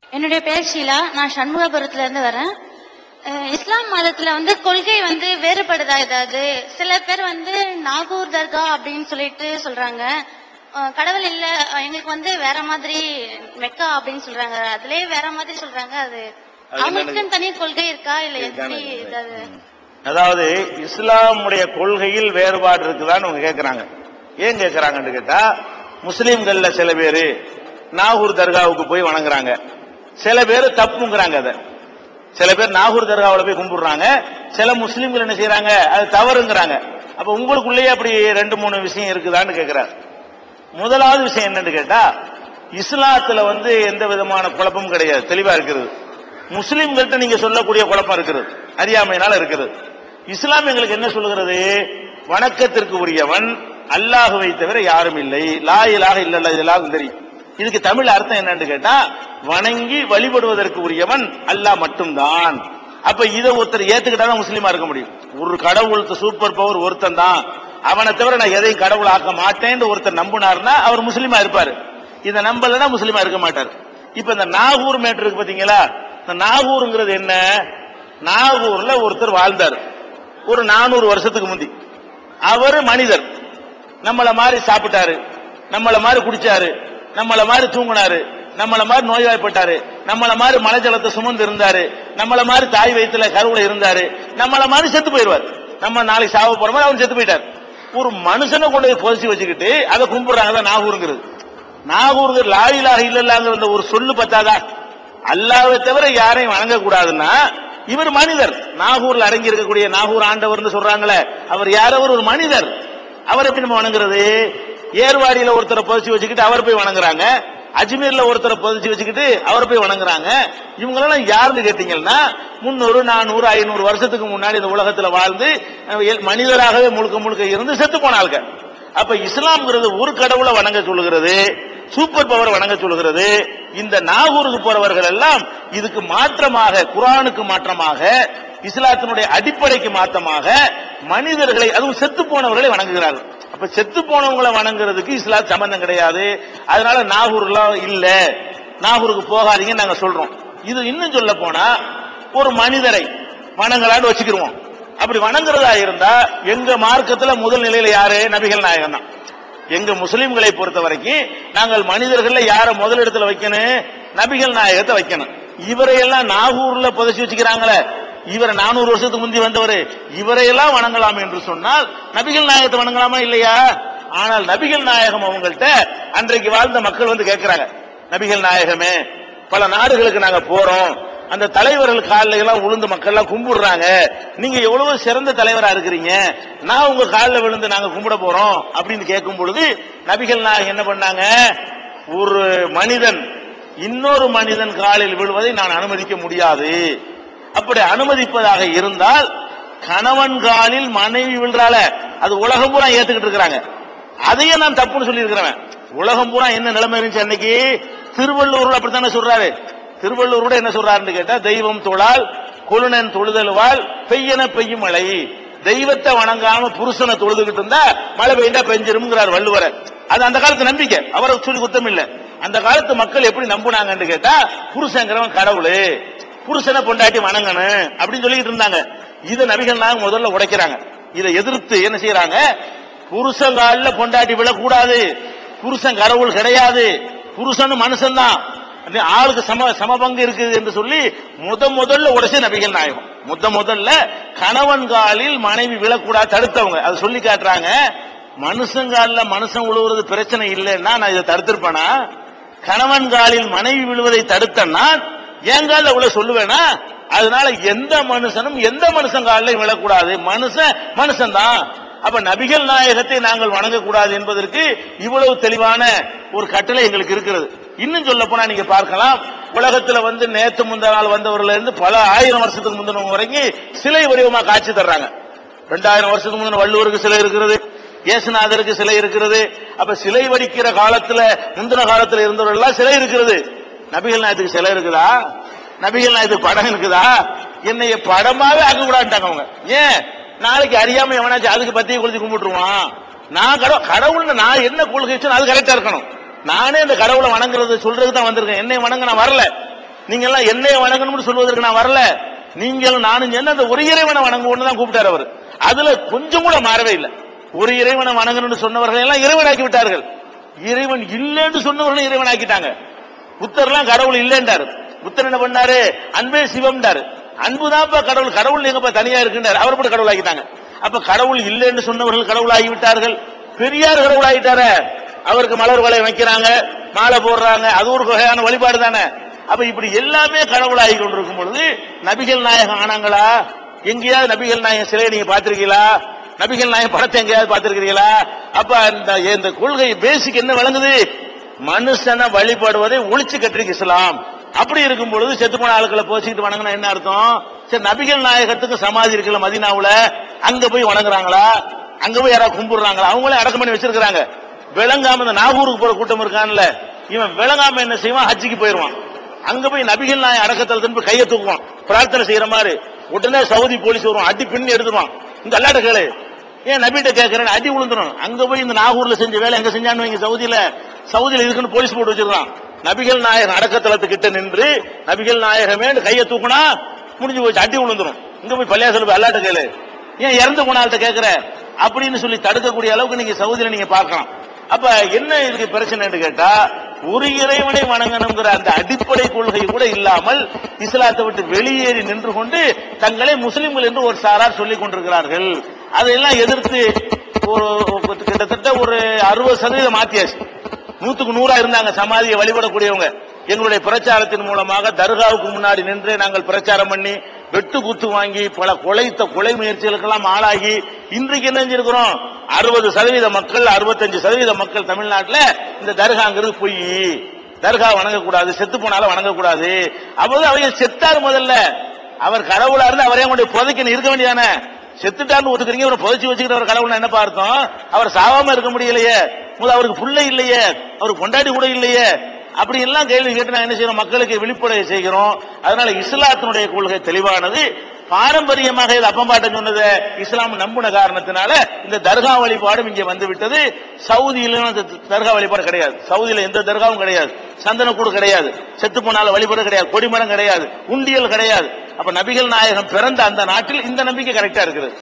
என்னுடைய பேர் ஷீலா நான் சண்முகபுரத்துல இருந்து வரேன் அஹ் இஸ்லாம் மதத்துல வந்து கொள்கை வந்து வேறுபடுதா ஏதாவது சில பேர் வந்து நாகூர் தர்கா அப்படின்னு சொல்லிட்டு சொல்றாங்க அஹ் கடவுள் இல்ல அஹ் எங்களுக்கு வந்து வேற மாதிரி மெக்கா அப்படின்னு சொல்றாங்க அதுலயே வேற மாதிரி சொல்றாங்க அது அது அவங்களுக்குன்னு தனி கொள்கை இருக்கா இல்ல எப்படி ஏதாவது அதாவது இஸ்லாமுடைய கொள்கையில் வேறுபாடு இருக்குதான்னு அவங்க கேட்கறாங்க ஏன் கேட்கறாங்கன்னு கேட்டா முஸ்லீம்கள்ல சில பேரு நாகூர் தர்காவுக்கு போய் வணங்குறாங்க சில பேர் தப்புங்கிறாங்க அதை சில பேர் நாகூர் தர்காவுல போய் கும்பிடுறாங்க சில முஸ்லீம்கள் என்ன செய்யறாங்க அது தவறுங்கிறாங்க அப்ப உங்களுக்குள்ளேயே அப்படி ரெண்டு மூணு விஷயம் இருக்குதான்னு கேட்கிறார் முதலாவது விஷயம் என்னன்னு கேட்டா இஸ்லாத்துல வந்து எந்த விதமான குழப்பமும் கிடையாது தெளிவா இருக்கிறது முஸ்லிம்கள்ட்ட நீங்க சொல்லக்கூடிய குழப்பம் இருக்கிறது அறியாமையினால இருக்கிறது இஸ்லாம் எங்களுக்கு என்ன சொல்லுகிறது வணக்கத்திற்கு உரியவன் அல்லாஹுவை தவிர யாரும் இல்லை லா இலாஹ இல்லல்லா இது எல்லாருக்கும் தெரியும் இதுக்கு தமிழ் அர்த்தம் என்னன்னு கேட்டா வணங்கி வழிபடுவதற்கு உரியவன் அல்லாஹ் மட்டும்தான் அப்ப இதை ஒருத்தர் ஏத்துக்கிட்டா தான் முஸ்லீமா இருக்க முடியும் ஒரு கடவுள் சூப்பர் பவர் ஒருத்தன் தான் அவனை தவிர நான் எதையும் கடவுள் ஆக்க மாட்டேன்னு ஒருத்தர் நம்பினார்னா அவர் முஸ்லீமா இருப்பாரு இதை நம்பலன்னா முஸ்லீமா இருக்க மாட்டார் இப்ப இந்த நாகூர் மேட்ரு இருக்கு பாத்தீங்களா இந்த நாகூருங்கிறது என்ன நாகூர்ல ஒருத்தர் வாழ்ந்தார் ஒரு நானூறு வருஷத்துக்கு முந்தி அவர் மனிதர் நம்மள மாதிரி சாப்பிட்டாரு நம்மள மாதிரி குடிச்சாரு நம்மள மாதிரி தூங்கினாரு நம்மள மாதிரி நோய்வாய்ப்பட்டாரு நம்மள மாதிரி மலை ஜலத்தை சுமந்து இருந்தாரு நம்மள மாதிரி தாய் வயித்துல கருவுல இருந்தாரு நம்மள மாதிரி செத்து போயிருவார் நம்ம நாளைக்கு சாவ போற மாதிரி அவர் செத்து போயிட்டார் ஒரு மனுஷனை கொண்டு போய் புதைச்சி வச்சுக்கிட்டு அதை கும்பிடுறாங்க அதான் நாகூருங்கிறது நாகூருங்கிற லாயிலாக இல்லல்லாங்கிற அந்த ஒரு சொல்லு பத்தாதா அல்லாவை தவிர யாரையும் வணங்க கூடாதுன்னா இவர் மனிதர் நாகூர்ல அடங்கி இருக்கக்கூடிய நாகூர் ஆண்டவர்னு சொல்றாங்களே அவர் யாரவர் ஒரு மனிதர் அவர் எப்படி நம்ம வணங்குறது ஏர்வாடியில ஒருத்தரை புதைச்சி வச்சுக்கிட்டு அவர் போய் வணங்குறாங்க அஜ்மீர்ல ஒருத்தரை புதைச்சி வச்சுக்கிட்டு அவர் போய் வணங்குறாங்க இவங்களெல்லாம் யாருன்னு கேட்டீங்கன்னா முன்னூறு நானூறு ஐநூறு வருஷத்துக்கு முன்னாடி இந்த உலகத்துல வாழ்ந்து அஹ், எல்- மனிதராகவே முழுக்க முழுக்க இருந்து செத்து போன ஆள்கள் அப்ப இஸ்லாம்ங்கிறது ஒரு கடவுளை வணங்க சொல்லுகிறது சூப்பர் பவர் வணங்க சொல்லுகிறது இந்த நாகூருக்கு போறவர்கள் எல்லாம் இதுக்கு மாற்றமாக குரானுக்கு மாற்றமாக இஸ்லாத்தினுடைய அடிப்படைக்கு மாற்றமாக மனிதர்களை அதுவும் செத்து போனவர்களை வணங்குகிறார்கள் அப்ப செத்து போனவங்களை வணங்குறதுக்கு இஸ்லாம் சம்பந்தம் கிடையாது அதனால நாகூர்லாம் இல்ல நாகூருக்கு போகாதீங்கன்னு நாங்க சொல்றோம் இது இன்னும் சொல்ல போனா ஒரு மனிதரை வணங்கலான்னு வச்சுக்கிருவோம் அப்படி வணங்குறதா இருந்தா எங்க மார்க்கத்துல முதல் நிலையில யாரு நபிகள் நாயகம் தான் எங்க முஸ்லிம்களை பொறுத்த வரைக்கும் நாங்கள் மனிதர்கள்ல யார முதலிடத்துல வைக்கணும் நபிகள் நாயகத்தை வைக்கணும் இவரையெல்லாம் நாகூர்ல புதைச்சி வச்சுக்கிறாங்களே இவரை நானூறு வருஷத்துக்கு முந்தி வந்தவர் இவரையெல்லாம் வணங்கலாம் என்று சொன்னால் நபிகள் நாயகத்தை வணங்கலாமா இல்லையா ஆனால் நபிகள் நாயகம் அவங்கள்ட்ட அன்றைக்கு வாழ்ந்த மக்கள் வந்து கேட்கிறாங்க நபிகள் நாயகமே பல நாடுகளுக்கு நாங்க போறோம் அந்த தலைவர்கள் காலில் எல்லாம் விழுந்து மக்கள் எல்லாம் கும்பிடுறாங்க நீங்க எவ்வளவு சிறந்த தலைவரா இருக்கிறீங்க நான் உங்க காலில் விழுந்து நாங்க கும்பிட போறோம் அப்படின்னு கேட்கும் பொழுது நபிகள் நாயகம் என்ன பண்ணாங்க ஒரு மனிதன் இன்னொரு மனிதன் காலில் விழுவதை நான் அனுமதிக்க முடியாது அப்படி அனுமதிப்பதாக இருந்தால் கணவன் காலில் மனைவி விழுறால அது உலகம் பூரா ஏத்துக்கிட்டு இருக்கிறாங்க அதையே நான் தப்புன்னு சொல்லி இருக்கிறேன் உலகம் பூரா என்ன நிலைமை இருந்துச்சு அன்னைக்கு திருவள்ளூர்ல அப்படித்தானே சொல்றாரு திருவள்ளூர் கூட என்ன சொல்றாருன்னு கேட்டா தெய்வம் தொழால் கொழுனன் தொழுதலுவால் பெய்யன பெய்யும் மழை தெய்வத்தை வணங்காம புருஷனை தொழுதுகிட்டு இருந்தா மழை பெய்ந்தா பெஞ்சிரும்ங்கிறார் வள்ளுவரை அது அந்த காலத்து நம்பிக்கை அவரை சொல்லி குத்தம் இல்ல அந்த காலத்து மக்கள் எப்படி நம்புனாங்கன்னு கேட்டா புருஷங்கிறவன் கடவுளு புருஷனை பொண்டாட்டி வணங்கணும் அப்படின்னு சொல்லிட்டு இருந்தாங்க இதை நபிகள் நாயகம் முதல்ல உடைக்கிறாங்க இதை எதிர்த்து என்ன செய்யறாங்க புருஷன் காலில் பொண்டாட்டி விழக்கூடாது புருஷன் கடவுள் கிடையாது புருஷன் மனுஷன் தான் ஆளுக்கு சம சம பங்கு இருக்குது என்று சொல்லி முத முதல்ல உடைச்ச நபிகள் நாயகம் முத முதல்ல கணவன் காலில் மனைவி விழக்கூடாது தடுத்தவங்க அதை சொல்லி காட்டுறாங்க மனுஷன் காலில் மனுஷன் விழுவுறது பிரச்சனை இல்லைன்னா நான் இதை தடுத்திருப்பேனா கணவன் காலில் மனைவி விழுவதை தடுத்தேன்னா என் காலில் விழ சொல்லுவேனா அதனால எந்த மனுஷனும் எந்த மனுஷன் காலில் விழக்கூடாது மனுஷன் மனுஷன் தான் அப்ப நபிகள் நாயகத்தை நாங்கள் வணங்கக்கூடாது என்பதற்கு இவ்வளவு தெளிவான ஒரு கட்டளை எங்களுக்கு இருக்கிறது இன்னும் சொல்ல போனா நீங்க பார்க்கலாம் உலகத்துல வந்து நேத்து முந்த நாள் வந்தவர்ல இருந்து பல ஆயிரம் வருஷத்துக்கு முந்தினவங்க வரைக்கும் சிலை வடிவமா காட்சி தர்றாங்க ரெண்டாயிரம் வருஷத்துக்கு முந்தின வள்ளுவருக்கு சிலை இருக்கிறது இயேசுநாதருக்கு சிலை இருக்கிறது அப்ப சிலை வடிக்கிற காலத்துல முந்தின காலத்துல இருந்தவர்கள் எல்லாம் சிலை இருக்கிறது நபிகள் நாயத்துக்கு சிலை இருக்குதா நபிகள் நாயத்துக்கு படம் இருக்குதா என்னைய படமாவே ஆக்க கூடாதுட்டாங்க அவங்க ஏன் நாளைக்கு அறியாம எவனாச்சும் அதுக்கு பத்தியை குளிச்சு கும்பிட்டுருவான் நான் கடவுள் கடவுள்னு நான் என்ன கொள்கை வச்சேனோ அது கரெக்டா இருக்கணும் நானே இந்த கடவுளை வணங்குறது சொல்றதுக்கு தான் வந்திருக்கேன் என்னை வணங்க நான் வரல நீங்க எல்லாம் என்னைய வணங்கணும்னு சொல்வதற்கு நான் வரல நீங்களும் நானும் என்ன அந்த ஒரு இறைவனை வணங்குவோம்னு தான் கூப்பிட்டார் அவர் அதுல கொஞ்சம் கூட மாறவே இல்லை ஒரு இறைவனை வணங்கணும்னு சொன்னவர்கள் எல்லாம் இறைவனாக்கி விட்டார்கள் இறைவன் இல்லைன்னு சொன்னவர்களை இறைவனாக்கிட்டாங்க புத்தர்லாம் கடவுள் இல்லைன்றாரு புத்தர் என்ன பண்ணாரு அன்பே சிவம்டாரு அன்புதான்ப்பா கடவுள் கடவுள் எங்கப்பா தனியா இருக்குன்றாரு அவர் கூட கடவுள் ஆக்கிட்டாங்க அப்ப கடவுள் இல்லைன்னு சொன்னவர்கள் கடவுள் ஆகிவிட்டார்கள் பெரியார் கடவுள் ஆகிட்டாரே அவருக்கு மலர் வலை வைக்கிறாங்க மாலை போடுறாங்க அது ஒரு வகையான வழிபாடு தானே அப்ப இப்படி எல்லாமே கடவுளாகி கொண்டிருக்கும் பொழுது நபிகள் நாயகம் ஆனாங்களா எங்கேயாவது நபிகள் நாயகம் சிலையை நீங்க பார்த்திருக்கீங்களா நபிகள் நாயகம் படத்தை எங்கேயாவது பார்த்திருக்கிறீங்களா அப்ப இந்த இந்த கொள்கை பேசிக் என்ன விளங்குது மனுஷனை வழிபடுவதை ஒழிச்சு கட்டிருக்கு இஸ்லாம் அப்படி இருக்கும் பொழுது செத்து போன ஆட்களை போச்சுக்கிட்டு வணங்கினா என்ன அர்த்தம் சரி நபிகள் நாயகத்துக்கு சமாதி இருக்குல்ல மதினாவுல அங்க போய் வணங்குறாங்களா அங்க போய் யாராவது கும்பிடுறாங்களா அவங்களே அடக்கம் பண்ணி வச்சிருக்காங்க விளங்காம இந்த நாகூருக்கு போற கூட்டம் இருக்கான்ல இவன் விளங்காம என்ன செய்வான் ஹஜ்ஜிக்கு போயிருவான் அங்க போய் நபிகள் நாய் அடக்கத்தில் போய் கையை தூக்குவான் பிரார்த்தனை செய்யற மாதிரி உடனே சவுதி போலீஸ் வருவான் அடி பின்னி எடுத்துவான் இந்த அல்லாட்ட கேளு ஏன் நபிட்ட கேட்கறேன் அடி விழுந்துரும் அங்க போய் இந்த நாகூர்ல செஞ்ச வேலை எங்க செஞ்சான்னு வைங்க சவுதியில சவுதியில இருக்குன்னு போலீஸ் போட்டு வச்சிருக்கான் நபிகள் நாயகம் அடக்கத்தலத்துக்கிட்ட நின்று நபிகள் நாயகமே கையை தூக்குனா முடிஞ்சு போச்சு அடி விழுந்துரும் இங்க போய் பள்ளியாசல போய் அல்லாட்ட கேளு ஏன் இறந்து போனால்ட்ட கேட்கிற அப்படின்னு சொல்லி தடுக்கக்கூடிய அளவுக்கு நீங்க சவுதியில நீங்க பார்க்கலாம் அப்ப என்ன இதுக்கு பிரச்சனைன்னு கேட்டா ஒரு இறைவனை வணங்கணுங்கிற அந்த அடிப்படை கொள்கை கூட இல்லாமல் இஸ்லாத்தை விட்டு வெளியேறி நின்று கொண்டு தங்களை முஸ்லிம்கள் என்று ஒரு சாரார் சொல்லிக் கொண்டிருக்கிறார்கள் அதையெல்லாம் எதிர்த்து ஒரு ஒரு கிட்டத்தட்ட ஒரு அறுபது சதவீதம் மாத்தியாச்சு நூத்துக்கு நூறா இருந்தாங்க சமாதியை வழிபடக்கூடியவங்க எங்களுடைய பிரச்சாரத்தின் மூலமாக தர்காவுக்கு முன்னாடி நின்று நாங்கள் பிரச்சாரம் பண்ணி வெட்டு குத்து வாங்கி பல கொலைத்த கொலை முயற்சிகளுக்கெல்லாம் ஆளாகி இன்றைக்கு என்ன செஞ்சிருக்கிறோம் அறுபது சதவீத மக்கள் அறுபத்தஞ்சு சதவீத மக்கள் தமிழ்நாட்டுல இந்த தர்காங்கிறது பொய் தர்கா வணங்கக்கூடாது செத்து போனாலும் வணங்கக்கூடாது அப்போது அவங்க செத்தாரு முதல்ல அவர் கடவுளா இருந்து அவரே கொண்டு புதைக்கணும் இருக்க வேண்டியதானே செத்துட்டான்னு ஒத்துக்கிறீங்க அவரை புதைச்சு வச்சுக்கிற ஒரு கடவுள் என்ன பார்த்தோம் அவர் சாவாம இருக்க முடியலையே முதல்ல அவருக்கு புள்ள இல்லையே அவருக்கு கொண்டாடி கூட இல்லையே அப்படி எல்லாம் கேள்வி கேட்டு நான் என்ன செய்யறோம் மக்களுக்கு விழிப்புடைய செய்கிறோம் அதனால இஸ்லாத்தினுடைய கொள்கை தெளிவானது பாரம்பரியமாக இது அப்பம்பாட்டம் சொன்னது இஸ்லாம் நம்புன காரணத்தினால இந்த தர்கா வழிபாடும் இங்கே வந்து விட்டது சவுதியிலும் அந்த தர்கா வழிபாடு கிடையாது சவுதியில எந்த தர்காவும் கிடையாது சந்தனக்கூடு கிடையாது செத்து போனால வழிபாடு கிடையாது கொடிமரம் கிடையாது உண்டியல் கிடையாது அப்ப நபிகள் நாயகம் பிறந்த அந்த நாட்டில் இந்த நம்பிக்கை கரெக்டா இருக்குது